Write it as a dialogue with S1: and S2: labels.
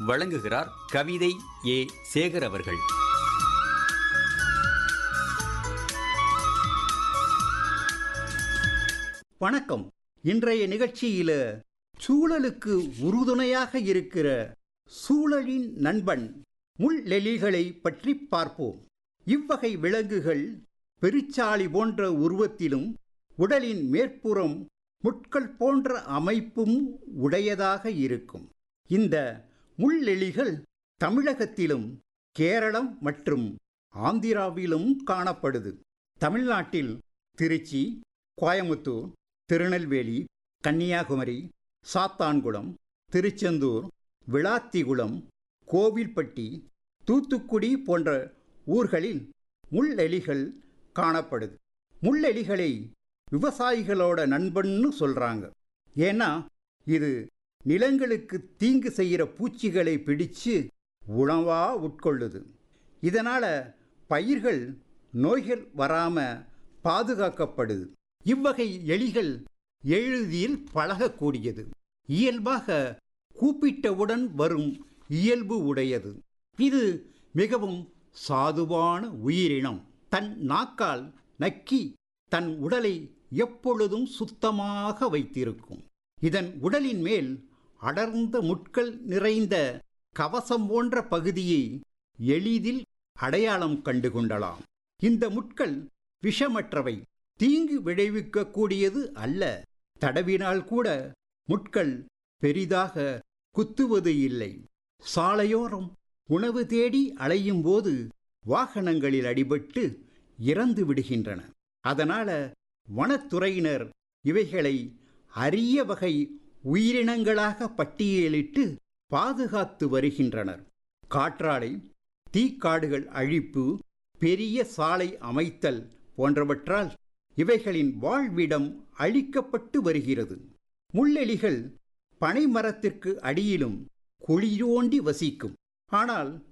S1: வழங்குகிறார் கவிதை ஏ சேகர் அவர்கள்
S2: வணக்கம் இன்றைய நிகழ்ச்சியில சூழலுக்கு உறுதுணையாக இருக்கிற சூழலின் நண்பன் முள்ளெலிகளை பற்றி பார்ப்போம் இவ்வகை விலங்குகள் பெருச்சாளி போன்ற உருவத்திலும் உடலின் மேற்புறம் முட்கள் போன்ற அமைப்பும் உடையதாக இருக்கும் இந்த முள்ளெலிகள் தமிழகத்திலும் கேரளம் மற்றும் ஆந்திராவிலும் காணப்படுது தமிழ்நாட்டில் திருச்சி கோயமுத்தூர் திருநெல்வேலி கன்னியாகுமரி சாத்தான்குளம் திருச்செந்தூர் விளாத்திகுளம் கோவில்பட்டி தூத்துக்குடி போன்ற ஊர்களில் முள்ளெலிகள் காணப்படுது முள்ளெலிகளை விவசாயிகளோட நண்பன்னு சொல்றாங்க ஏன்னா இது நிலங்களுக்கு தீங்கு செய்கிற பூச்சிகளை பிடிச்சு உணவா உட்கொள்ளுது இதனால பயிர்கள் நோய்கள் வராம பாதுகாக்கப்படுது இவ்வகை எலிகள் எழுதியில் பழகக்கூடியது இயல்பாக கூப்பிட்டவுடன் வரும் இயல்பு உடையது இது மிகவும் சாதுவான உயிரினம் தன் நாக்கால் நக்கி தன் உடலை எப்பொழுதும் சுத்தமாக வைத்திருக்கும் இதன் உடலின் மேல் அடர்ந்த முட்கள் நிறைந்த கவசம் போன்ற பகுதியை எளிதில் அடையாளம் கண்டு கொள்ளலாம் இந்த முட்கள் விஷமற்றவை தீங்கு விளைவிக்கக்கூடியது அல்ல தடவினால் கூட முட்கள் பெரிதாக குத்துவது இல்லை சாலையோரம் உணவு தேடி அலையும் போது வாகனங்களில் அடிபட்டு இறந்து விடுகின்றன அதனால வனத்துறையினர் இவைகளை அரிய வகை உயிரினங்களாக பட்டியலிட்டு பாதுகாத்து வருகின்றனர் காற்றாலை தீக்காடுகள் அழிப்பு பெரிய சாலை அமைத்தல் போன்றவற்றால் இவைகளின் வாழ்விடம் அழிக்கப்பட்டு வருகிறது முள்ளெலிகள் பனைமரத்திற்கு அடியிலும் குழி தோண்டி வசிக்கும் ஆனால்